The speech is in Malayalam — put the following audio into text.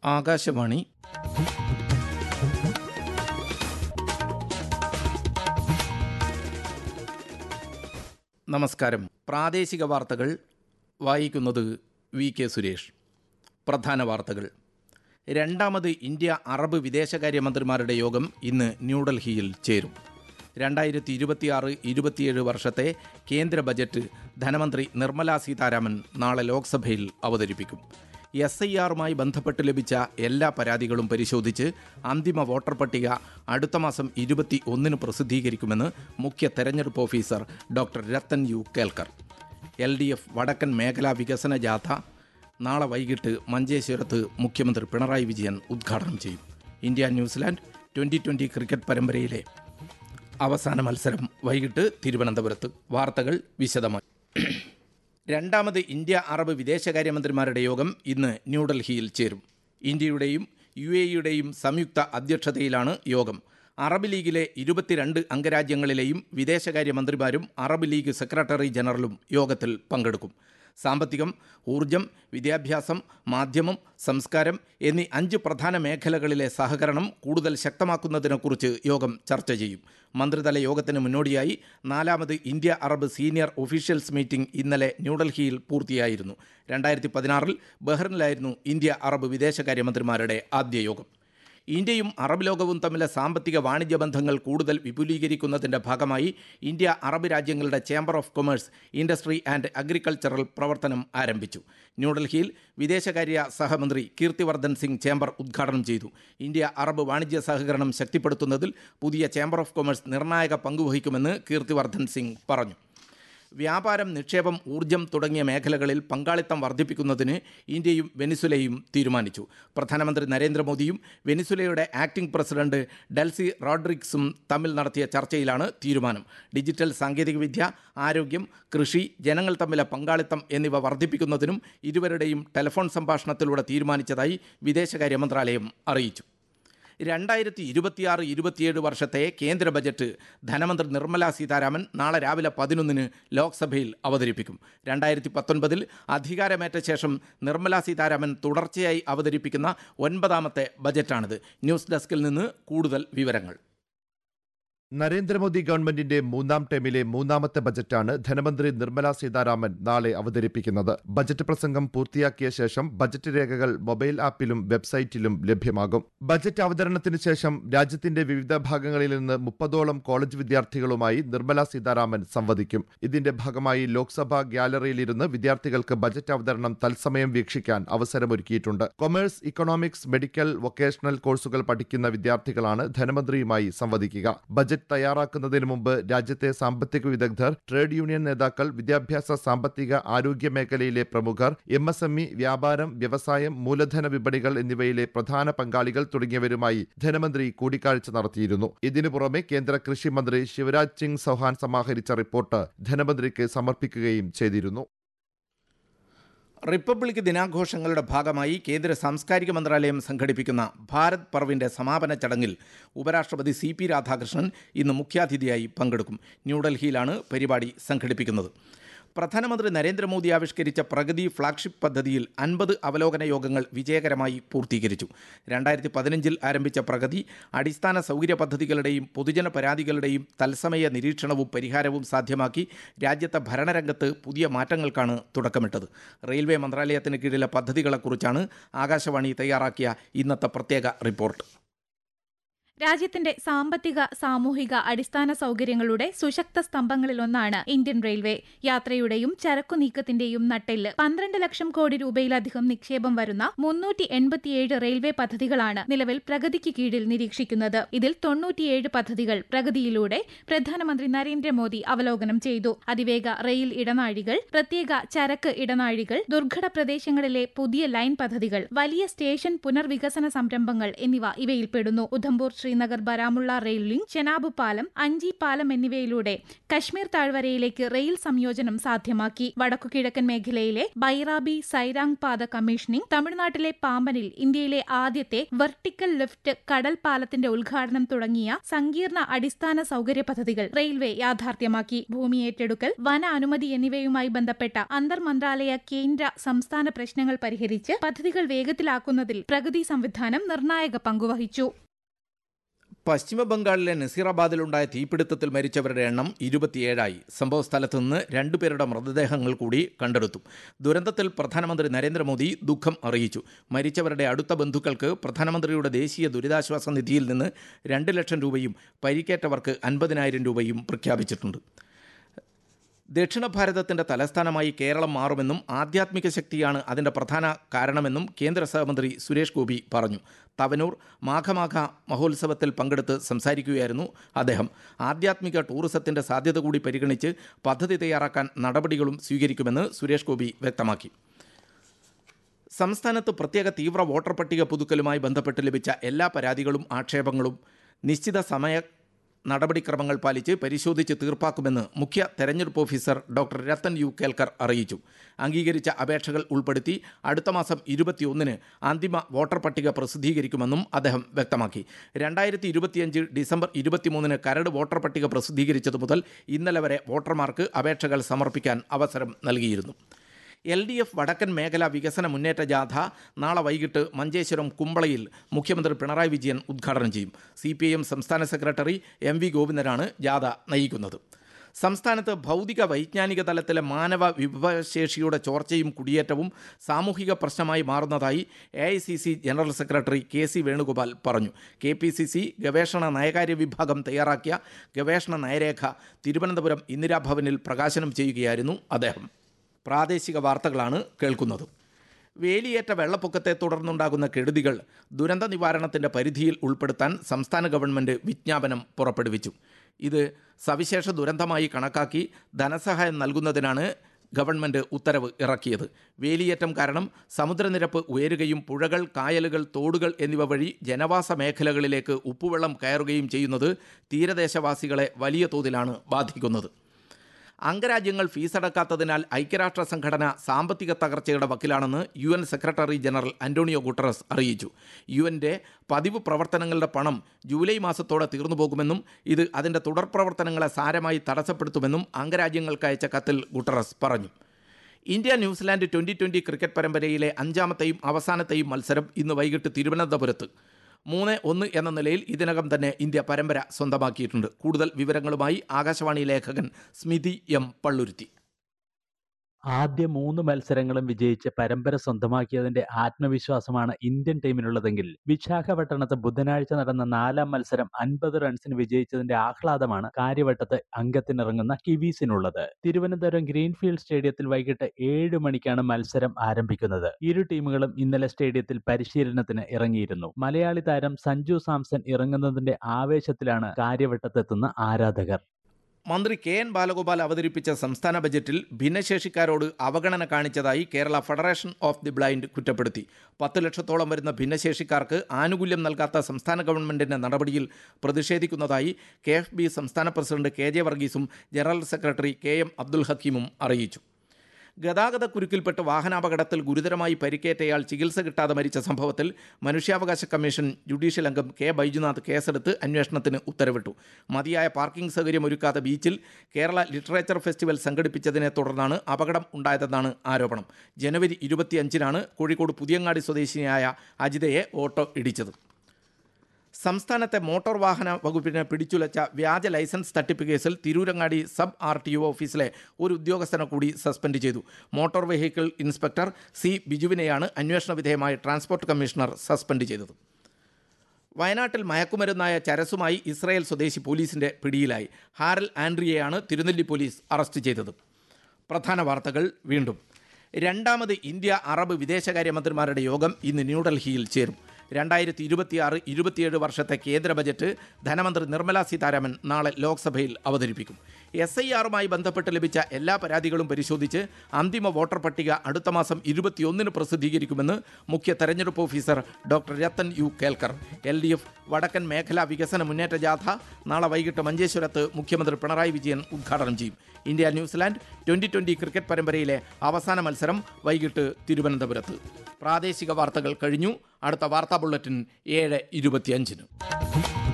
ആകാശവാണി നമസ്കാരം പ്രാദേശിക വാർത്തകൾ വായിക്കുന്നത് വി കെ സുരേഷ് പ്രധാന വാർത്തകൾ രണ്ടാമത് ഇന്ത്യ അറബ് വിദേശകാര്യമന്ത്രിമാരുടെ യോഗം ഇന്ന് ന്യൂഡൽഹിയിൽ ചേരും രണ്ടായിരത്തി ഇരുപത്തിയാറ് ഇരുപത്തിയേഴ് വർഷത്തെ കേന്ദ്ര ബജറ്റ് ധനമന്ത്രി നിർമ്മല സീതാരാമൻ നാളെ ലോക്സഭയിൽ അവതരിപ്പിക്കും എസ് ഐ ആറുമായി ബന്ധപ്പെട്ട് ലഭിച്ച എല്ലാ പരാതികളും പരിശോധിച്ച് അന്തിമ വോട്ടർ പട്ടിക അടുത്ത മാസം ഇരുപത്തി ഒന്നിന് പ്രസിദ്ധീകരിക്കുമെന്ന് മുഖ്യ തെരഞ്ഞെടുപ്പ് officer doctor Rathan U Kelkar L D F വടക്കൻ മേഖലാ വികസന ജാഥ നാളെ വൈകിട്ട് മഞ്ചേശ്വരത്ത് മുഖ്യമന്ത്രി പിണറായി വിജയൻ ഉദ്ഘാടനം ചെയ്യും India New Zealand twenty twenty cricket പരമ്പരയിലെ അവസാന മത്സരം വൈകിട്ട് തിരുവനന്തപുരത്ത് വാർത്തകൾ വിശദമായി രണ്ടാമത് ഇന്ത്യ അറബ് വിദേശകാര്യമന്ത്രിമാരുടെ യോഗം ഇന്ന് ന്യൂഡൽഹിയിൽ ചേരും ഇന്ത്യയുടെയും യു എയുടെയും സംയുക്ത അധ്യക്ഷതയിലാണ് യോഗം അറബ് ലീഗിലെ ഇരുപത്തിരണ്ട് അംഗരാജ്യങ്ങളിലെയും വിദേശകാര്യമന്ത്രിമാരും അറബ് ലീഗ് സെക്രട്ടറി ജനറലും യോഗത്തിൽ പങ്കെടുക്കും സാമ്പത്തികം ഊർജം വിദ്യാഭ്യാസം മാധ്യമം സംസ്കാരം എന്നീ അഞ്ച് പ്രധാന മേഖലകളിലെ സഹകരണം കൂടുതൽ ശക്തമാക്കുന്നതിനെക്കുറിച്ച് യോഗം ചർച്ച ചെയ്യും മന്ത്രിതല യോഗത്തിന് മുന്നോടിയായി നാലാമത് India Arab senior officials meeting ഇന്നലെ ന്യൂഡൽഹിയിൽ പൂർത്തിയായിരുന്നു രണ്ടായിരത്തി പതിനാറിൽ ബഹ്റിനിലായിരുന്നു ഇന്ത്യ അറബ് വിദേശകാര്യമന്ത്രിമാരുടെ ആദ്യ യോഗം ഇന്ത്യയും അറബ് ലോകവും തമ്മിലെ സാമ്പത്തിക വാണിജ്യ ബന്ധങ്ങൾ കൂടുതൽ വിപുലീകരിക്കുന്നതിൻ്റെ ഭാഗമായി ഇന്ത്യ അറബ് രാജ്യങ്ങളുടെ chamber of commerce industry and agricultural പ്രവർത്തനം ആരംഭിച്ചു ന്യൂഡൽഹിയിൽ വിദേശകാര്യ സഹമന്ത്രി കീർത്തിവർദ്ധൻ സിംഗ് ചേംബർ ഉദ്ഘാടനം ചെയ്തു ഇന്ത്യ അറബ് വാണിജ്യ സഹകരണം ശക്തിപ്പെടുത്തുന്നതിൽ പുതിയ ചേംബർ ഓഫ് കൊമേഴ്സ് നിർണായക പങ്കുവഹിക്കുമെന്ന് കീർത്തിവർദ്ധൻ സിംഗ് പറഞ്ഞു വ്യാപാരം നിക്ഷേപം ഊർജം തുടങ്ങിയ മേഖലകളിൽ പങ്കാളിത്തം വർദ്ധിപ്പിക്കുന്നതിന് ഇന്ത്യയും വെനിസുലയും തീരുമാനിച്ചു പ്രധാനമന്ത്രി നരേന്ദ്രമോദിയും വെനിസുലയുടെ ആക്ടിംഗ് പ്രസിഡന്റ് ഡെൽസി റോഡ്രിക്സും തമ്മിൽ നടത്തിയ ചർച്ചയിലാണ് തീരുമാനം ഡിജിറ്റൽ സാങ്കേതികവിദ്യ ആരോഗ്യം കൃഷി ജനങ്ങൾ തമ്മിലെ പങ്കാളിത്തം എന്നിവ വർദ്ധിപ്പിക്കുന്നതിനും ഇരുവരുടെയും ടെലിഫോൺ സംഭാഷണത്തിലൂടെ തീരുമാനിച്ചതായി വിദേശകാര്യ മന്ത്രാലയം അറിയിച്ചു രണ്ടായിരത്തി ഇരുപത്തിയാറ് ഇരുപത്തിയേഴ് വർഷത്തെ കേന്ദ്ര ബജറ്റ് ധനമന്ത്രി നിർമ്മല സീതാരാമൻ നാളെ രാവിലെ പതിനൊന്നിന് ലോക്സഭയിൽ അവതരിപ്പിക്കും രണ്ടായിരത്തി പത്തൊൻപതിൽ അധികാരമേറ്റ ശേഷം നിർമ്മല സീതാരാമൻ തുടർച്ചയായി അവതരിപ്പിക്കുന്ന ഒൻപതാമത്തെ ബജറ്റാണിത് ന്യൂസ് ഡെസ്കിൽ നിന്ന് കൂടുതൽ വിവരങ്ങൾ നരേന്ദ്രമോദി ഗവൺമെന്റിന്റെ മൂന്നാം ടേമിലെ മൂന്നാമത്തെ ബജറ്റാണ് ധനമന്ത്രി നിർമ്മല സീതാരാമൻ നാളെ അവതരിപ്പിക്കുന്നത് ബജറ്റ് പ്രസംഗം പൂർത്തിയാക്കിയ ശേഷം ബജറ്റ് രേഖകൾ മൊബൈൽ ആപ്പിലും വെബ്സൈറ്റിലും ലഭ്യമാകും ബജറ്റ് അവതരണത്തിന് ശേഷം രാജ്യത്തിന്റെ വിവിധ ഭാഗങ്ങളിൽ നിന്ന് മുപ്പതോളം കോളേജ് വിദ്യാർത്ഥികളുമായി നിർമ്മല സീതാരാമൻ സംവദിക്കും ഇതിന്റെ ഭാഗമായി ലോക്സഭാ ഗ്യാലറിയിലിരുന്ന് വിദ്യാർത്ഥികൾക്ക് ബജറ്റ് അവതരണം തത്സമയം വീക്ഷിക്കാൻ അവസരമൊരുക്കിയിട്ടുണ്ട് കൊമേഴ്സ് ഇക്കണോമിക്സ് മെഡിക്കൽ വൊക്കേഷണൽ കോഴ്സുകൾ പഠിക്കുന്ന വിദ്യാർത്ഥികളാണ് ധനമന്ത്രിയുമായി സംവദിക്കുക ബജറ്റ് തയ്യാറാക്കുന്നതിന് മുമ്പ് രാജ്യത്തെ സാമ്പത്തിക വിദഗ്ധർ ട്രേഡ് യൂണിയൻ നേതാക്കൾ വിദ്യാഭ്യാസ സാമ്പത്തിക ആരോഗ്യ മേഖലയിലെ പ്രമുഖർ എം എസ് എം ഇ വ്യാപാരം വ്യവസായം മൂലധന വിപണികൾ എന്നിവയിലെ പ്രധാന പങ്കാളികൾ തുടങ്ങിയവരുമായി ധനമന്ത്രി കൂടിക്കാഴ്ച നടത്തിയിരുന്നു ഇതിനു പുറമെ കേന്ദ്ര കൃഷി മന്ത്രി ശിവരാജ് സിംഗ് ചൌഹാൻ സമാഹരിച്ച റിപ്പോർട്ട് ധനമന്ത്രിക്ക് സമർപ്പിക്കുകയും ചെയ്തിരുന്നു റിപ്പബ്ലിക് ദിനാഘോഷങ്ങളുടെ ഭാഗമായി കേന്ദ്ര സാംസ്കാരിക മന്ത്രാലയം സംഘടിപ്പിക്കുന്ന ഭാരത് പർവിൻ്റെ സമാപന ചടങ്ങിൽ ഉപരാഷ്ട്രപതി സി പി രാധാകൃഷ്ണൻ ഇന്ന് മുഖ്യാതിഥിയായി പങ്കെടുക്കും ന്യൂഡൽഹിയിലാണ് പരിപാടി സംഘടിപ്പിക്കുന്നത് പ്രധാനമന്ത്രി നരേന്ദ്രമോദി ആവിഷ്കരിച്ച പ്രഗതി ഫ്ളാഗ്ഷിപ്പ് പദ്ധതിയിൽ അൻപത് അവലോകന യോഗങ്ങൾ വിജയകരമായി പൂർത്തീകരിച്ചു രണ്ടായിരത്തി പതിനഞ്ചിൽ ആരംഭിച്ച പ്രഗതി അടിസ്ഥാന സൗകര്യ പദ്ധതികളുടെയും പൊതുജന പരാതികളുടെയും തത്സമയ നിരീക്ഷണവും പരിഹാരവും സാധ്യമാക്കി രാജ്യത്തെ ഭരണരംഗത്ത് പുതിയ മാറ്റങ്ങൾക്കാണ് തുടക്കമിട്ടത് റെയിൽവേ മന്ത്രാലയത്തിന് കീഴിലെ പദ്ധതികളെക്കുറിച്ചാണ് ആകാശവാണി തയ്യാറാക്കിയ ഇന്നത്തെ പ്രത്യേക റിപ്പോർട്ട് രാജ്യത്തിന്റെ സാമ്പത്തിക സാമൂഹിക അടിസ്ഥാന സൗകര്യങ്ങളുടെ സുശക്ത സ്തംഭങ്ങളിലൊന്നാണ് ഇന്ത്യൻ റെയിൽവേ യാത്രയുടെയും ചരക്കു നീക്കത്തിന്റെയും നട്ടെല്ല് പന്ത്രണ്ട് ലക്ഷം കോടി രൂപയിലധികം നിക്ഷേപം വരുന്ന മുന്നൂറ്റി എൺപത്തിയേഴ് റെയിൽവേ പദ്ധതികളാണ് നിലവിൽ പ്രഗതിക്ക് കീഴിൽ നിരീക്ഷിക്കുന്നത് ഇതിൽ തൊണ്ണൂറ്റിയേഴ് പദ്ധതികൾ പ്രഗതിയിലൂടെ പ്രധാനമന്ത്രി നരേന്ദ്രമോദി അവലോകനം ചെയ്തു അതിവേഗ റെയിൽ ഇടനാഴികൾ പ്രത്യേക ചരക്ക് ഇടനാഴികൾ ദുർഘട പ്രദേശങ്ങളിലെ പുതിയ ലൈൻ പദ്ധതികൾ വലിയ സ്റ്റേഷൻ പുനർവികസന സംരംഭങ്ങൾ എന്നിവ ഇവയിൽപ്പെടുന്നു ഉധംപൂർ ശ്രീനഗർ ബരാമുള്ള റെയിൽ ലിങ്ക് ചെനാബ് പാലം അഞ്ചി പാലം എന്നിവയിലൂടെ കശ്മീർ താഴ്വരയിലേക്ക് റെയിൽ സംയോജനം സാധ്യമാക്കി വടക്കുകിഴക്കൻ മേഖലയിലെ ബൈറാബി സൈരാങ് പാത കമ്മീഷനിംഗ് തമിഴ്നാട്ടിലെ പാമ്പനിൽ ഇന്ത്യയിലെ ആദ്യത്തെ വെർട്ടിക്കൽ ലിഫ്റ്റ് കടൽ പാലത്തിന്റെ ഉദ്ഘാടനം തുടങ്ങിയ സങ്കീർണ അടിസ്ഥാന സൗകര്യ പദ്ധതികൾ റെയിൽവേ യാഥാർത്ഥ്യമാക്കി ഭൂമി ഏറ്റെടുക്കൽ വന അനുമതി എന്നിവയുമായി ബന്ധപ്പെട്ട അന്തർ മന്ത്രാലയ കേന്ദ്ര സംസ്ഥാന പ്രശ്നങ്ങൾ പരിഹരിച്ച് പദ്ധതികൾ വേഗത്തിലാക്കുന്നതിൽ പ്രഗതി സംവിധാനം നിർണായക പങ്കുവഹിച്ചു പശ്ചിമ ബംഗാളിലെ നസീറാബാദിലുണ്ടായ തീപിടുത്തത്തിൽ മരിച്ചവരുടെ എണ്ണം ഇരുപത്തിയേഴായി സംഭവസ്ഥലത്ത് നിന്ന് രണ്ടുപേരുടെ മൃതദേഹങ്ങൾ കൂടി കണ്ടെടുത്തു ദുരന്തത്തിൽ പ്രധാനമന്ത്രി നരേന്ദ്രമോദി ദുഃഖം അറിയിച്ചു മരിച്ചവരുടെ അടുത്ത ബന്ധുക്കൾക്ക് പ്രധാനമന്ത്രിയുടെ ദേശീയ ദുരിതാശ്വാസ നിധിയിൽ നിന്ന് രണ്ട് ലക്ഷം രൂപയും പരിക്കേറ്റവർക്ക് അൻപതിനായിരം രൂപയും പ്രഖ്യാപിച്ചിട്ടുണ്ട് ദക്ഷിണ ഭാരതത്തിൻ്റെ തലസ്ഥാനമായി കേരളം മാറുമെന്നും ആധ്യാത്മിക ശക്തിയാണ് അതിൻ്റെ പ്രധാന കാരണമെന്നും കേന്ദ്ര സഹമന്ത്രി സുരേഷ് ഗോപി പറഞ്ഞു തവനൂർ മാഘമാഘ മഹോത്സവത്തിൽ പങ്കെടുത്ത് സംസാരിക്കുകയായിരുന്നു അദ്ദേഹം ആധ്യാത്മിക ടൂറിസത്തിൻ്റെ സാധ്യത കൂടി പരിഗണിച്ച് പദ്ധതി തയ്യാറാക്കാൻ നടപടികളും സ്വീകരിക്കുമെന്ന് സുരേഷ് ഗോപി വ്യക്തമാക്കി സംസ്ഥാനത്ത് പ്രത്യേക തീവ്ര വോട്ടർ പട്ടിക പുതുക്കലുമായി ബന്ധപ്പെട്ട് ലഭിച്ച എല്ലാ പരാതികളും ആക്ഷേപങ്ങളും നിശ്ചിത സമയ നടപടിക്രമങ്ങൾ പാലിച്ച് പരിശോധിച്ച് തീർപ്പാക്കുമെന്ന് മുഖ്യ തെരഞ്ഞെടുപ്പ് officer doctor Rathan U Kelkar അറിയിച്ചു അംഗീകരിച്ച അപേക്ഷകൾ ഉൾപ്പെടുത്തി അടുത്ത മാസം ഇരുപത്തിയൊന്നിന് അന്തിമ വോട്ടർ പട്ടിക പ്രസിദ്ധീകരിക്കുമെന്നും അദ്ദേഹം വ്യക്തമാക്കി രണ്ടായിരത്തി ഇരുപത്തിയഞ്ച് ഡിസംബർ ഇരുപത്തിമൂന്നിന് കരട് വോട്ടർ പട്ടിക പ്രസിദ്ധീകരിച്ചതു മുതൽ ഇന്നലെ വരെ വോട്ടർമാർക്ക് അപേക്ഷകൾ സമർപ്പിക്കാൻ അവസരം നൽകിയിരുന്നു എൽ ഡി എഫ് വടക്കൻ മേഖലാ വികസന മുന്നേറ്റ ജാഥ നാളെ വൈകിട്ട് മഞ്ചേശ്വരം കുമ്പളയിൽ മുഖ്യമന്ത്രി പിണറായി വിജയൻ ഉദ്ഘാടനം ചെയ്യും സി പി ഐ എം സംസ്ഥാന സെക്രട്ടറി എം വി ഗോവിന്ദനാണ് ജാഥ നയിക്കുന്നത് സംസ്ഥാനത്ത് ഭൗതിക വൈജ്ഞാനിക തലത്തിലെ മാനവ വിഭവശേഷിയുടെ ചോർച്ചയും കുടിയേറ്റവും സാമൂഹിക പ്രശ്നമായി മാറുന്നതായി A I C C general secretary K C Venugopal പറഞ്ഞു കെ പി സി സി ഗവേഷണ നയകാര്യ വിഭാഗം തയ്യാറാക്കിയ ഗവേഷണ നയരേഖ തിരുവനന്തപുരം ഇന്ദിരാഭവനിൽ പ്രകാശനം ചെയ്യുകയായിരുന്നു അദ്ദേഹം പ്രാദേശിക വാർത്തകളാണ് കേൾക്കുന്നത് വേലിയേറ്റ വെള്ളപ്പൊക്കത്തെ തുടർന്നുണ്ടാകുന്ന കെടുതികൾ ദുരന്ത നിവാരണത്തിൻ്റെ പരിധിയിൽ ഉൾപ്പെടുത്താൻ സംസ്ഥാന ഗവൺമെൻറ് വിജ്ഞാപനം പുറപ്പെടുവിച്ചു ഇത് സവിശേഷ ദുരന്തമായി കണക്കാക്കി ധനസഹായം നൽകുന്നതിനാണ് ഗവൺമെൻറ് ഉത്തരവ് ഇറക്കിയത് വേലിയേറ്റം കാരണം സമുദ്രനിരപ്പ് ഉയരുകയും പുഴകൾ കായലുകൾ തോടുകൾ എന്നിവ വഴി ജനവാസ മേഖലകളിലേക്ക് ഉപ്പുവെള്ളം കയറുകയും ചെയ്യുന്നത് തീരദേശവാസികളെ വലിയ തോതിലാണ് ബാധിക്കുന്നത് അംഗരാജ്യങ്ങൾ ഫീസടക്കാത്തതിനാൽ ഐക്യരാഷ്ട്ര സംഘടന സാമ്പത്തിക തകർച്ചയുടെ വക്കിലാണെന്ന് U N secretary general Antonio Guterres അറിയിച്ചു യു എൻ്റെ പതിവ് പ്രവർത്തനങ്ങളുടെ പണം ജൂലൈ മാസത്തോടെ തീർന്നു പോകുമെന്നും ഇത് അതിൻ്റെ തുടർ പ്രവർത്തനങ്ങളെ സാരമായി തടസ്സപ്പെടുത്തുമെന്നും അംഗരാജ്യങ്ങൾക്ക് അയച്ച കത്തിൽ ഗുട്ടറസ് പറഞ്ഞു India New Zealand twenty twenty cricket പരമ്പരയിലെ അഞ്ചാമത്തെയും അവസാനത്തെയും മത്സരം ഇന്ന് വൈകിട്ട് തിരുവനന്തപുരത്ത് മൂന്ന് ഒന്ന് എന്ന നിലയിൽ ഇതിനകം തന്നെ ഇന്ത്യ പരമ്പര സ്വന്തമാക്കിയിട്ടുണ്ട് കൂടുതൽ വിവരങ്ങളുമായി ആകാശവാണി ലേഖകൻ സ്മിതി എം പള്ളുരുത്തി ആദ്യ മൂന്ന് മത്സരങ്ങളും വിജയിച്ച് പരമ്പര സ്വന്തമാക്കിയതിന്റെ ആത്മവിശ്വാസമാണ് ഇന്ത്യൻ ടീമിനുള്ളതെങ്കിൽ വിശാഖപട്ടണത്ത് ബുധനാഴ്ച നടന്ന നാലാം മത്സരം അൻപത് റൺസിന് വിജയിച്ചതിന്റെ ആഹ്ലാദമാണ് കാര്യവട്ടത്ത് അംഗത്തിനിറങ്ങുന്ന കിവീസിനുള്ളത് തിരുവനന്തപുരം ഗ്രീൻഫീൽഡ് സ്റ്റേഡിയത്തിൽ വൈകിട്ട് ഏഴ് മണിക്കാണ് മത്സരം ആരംഭിക്കുന്നത് ഇരു ടീമുകളും ഇന്നലെ സ്റ്റേഡിയത്തിൽ പരിശീലനത്തിന് ഇറങ്ങിയിരുന്നു മലയാളി താരം സഞ്ജു സാംസൺ ഇറങ്ങുന്നതിന്റെ ആവേശത്തിലാണ് കാര്യവട്ടത്തെത്തുന്ന ആരാധകർ മന്ത്രി കെ എൻ ബാലഗോപാൽ അവതരിപ്പിച്ച സംസ്ഥാന ബജറ്റിൽ ഭിന്നശേഷിക്കാരോട് അവഗണന കാണിച്ചതായി Kerala federation of the blind കുറ്റപ്പെടുത്തി പത്ത് ലക്ഷത്തോളം വരുന്ന ഭിന്നശേഷിക്കാർക്ക് ആനുകൂല്യം നൽകാത്ത സംസ്ഥാന ഗവൺമെന്റിന്റെ നടപടിയിൽ പ്രതിഷേധിക്കുന്നതായി കെ എഫ് ബി സംസ്ഥാന പ്രസിഡന്റ് കെ ജെ വർഗീസും general secretary K M Abdul ഹക്കീമും അറിയിച്ചു ഗതാഗത കുരുക്കിൽപ്പെട്ട് വാഹനാപകടത്തിൽ ഗുരുതരമായി പരിക്കേറ്റയാൾ ചികിത്സ കിട്ടാതെ മരിച്ച സംഭവത്തിൽ മനുഷ്യാവകാശ കമ്മീഷൻ ജുഡീഷ്യൽ അംഗം കെ ബൈജുനാഥ് കേസെടുത്ത് അന്വേഷണത്തിന് ഉത്തരവിട്ടു മതിയായ പാർക്കിംഗ് സൗകര്യം ഒരുക്കാത്ത ബീച്ചിൽ കേരള ലിറ്ററേച്ചർ ഫെസ്റ്റിവൽ സംഘടിപ്പിച്ചതിനെ തുടർന്നാണ് അപകടം ഉണ്ടായതെന്നാണ് ആരോപണം ജനുവരി ഇരുപത്തിയഞ്ചിനാണ് കോഴിക്കോട് പുതിയങ്ങാടി സ്വദേശിനിയായ അജിതയെ ഓട്ടോ ഇടിച്ചത് സംസ്ഥാനത്തെ മോട്ടോർ വാഹന വകുപ്പിനെ പിടിച്ചുലച്ച വ്യാജ ലൈസൻസ് തട്ടിപ്പ് കേസിൽ Tirurangadi sub R T O ഓഫീസിലെ ഒരു ഉദ്യോഗസ്ഥനെ കൂടി സസ്പെൻഡ് ചെയ്തു മോട്ടോർ വെഹിക്കിൾ ഇൻസ്പെക്ടർ സി ബിജുവിനെയാണ് അന്വേഷണ വിധേയമായി ട്രാൻസ്പോർട്ട് കമ്മീഷണർ സസ്പെൻഡ് ചെയ്തത് വയനാട്ടിൽ മയക്കുമരുന്നായ ചരസുമായി ഇസ്രായേൽ സ്വദേശി പോലീസിന്റെ പിടിയിലായി ഹാരൽ ആൻഡ്രിയയാണ് തിരുനെല്ലി പോലീസ് അറസ്റ്റ് ചെയ്തത് പ്രധാന വാർത്തകൾ വീണ്ടും രണ്ടാമത് ഇന്ത്യ അറബ് വിദേശകാര്യമന്ത്രിമാരുടെ യോഗം ഇന്ന് ന്യൂഡൽഹിയിൽ ചേരും രണ്ടായിരത്തി ഇരുപത്തിയാറ് ഇരുപത്തിയേഴ് വർഷത്തെ കേന്ദ്ര ബജറ്റ് ധനമന്ത്രി നിർമ്മലാ സീതാരാമൻ നാളെ ലോക്സഭയിൽ അവതരിപ്പിക്കും എസ് ഐ ആറുമായി ബന്ധപ്പെട്ട് ലഭിച്ച എല്ലാ പരാതികളും പരിശോധിച്ച് അന്തിമ വോട്ടർ പട്ടിക അടുത്ത മാസം ഇരുപത്തിയൊന്നിന് പ്രസിദ്ധീകരിക്കുമെന്ന് മുഖ്യ തെരഞ്ഞെടുപ്പ് officer doctor Rathan U Kelkar L D F വടക്കൻ മേഖലാ വികസന മുന്നേറ്റ ജാഥ നാളെ വൈകിട്ട് മഞ്ചേശ്വരത്ത് മുഖ്യമന്ത്രി പിണറായി വിജയൻ ഉദ്ഘാടനം ചെയ്യും India New Zealand twenty twenty cricket പരമ്പരയിലെ അവസാന മത്സരം വൈകിട്ട് തിരുവനന്തപുരത്ത് പ്രാദേശിക വാർത്തകൾ കഴിഞ്ഞു അടുത്ത വാർത്താ ബുള്ളറ്റിൻ ഏഴ് ഇരുപത്തിയഞ്ചിന്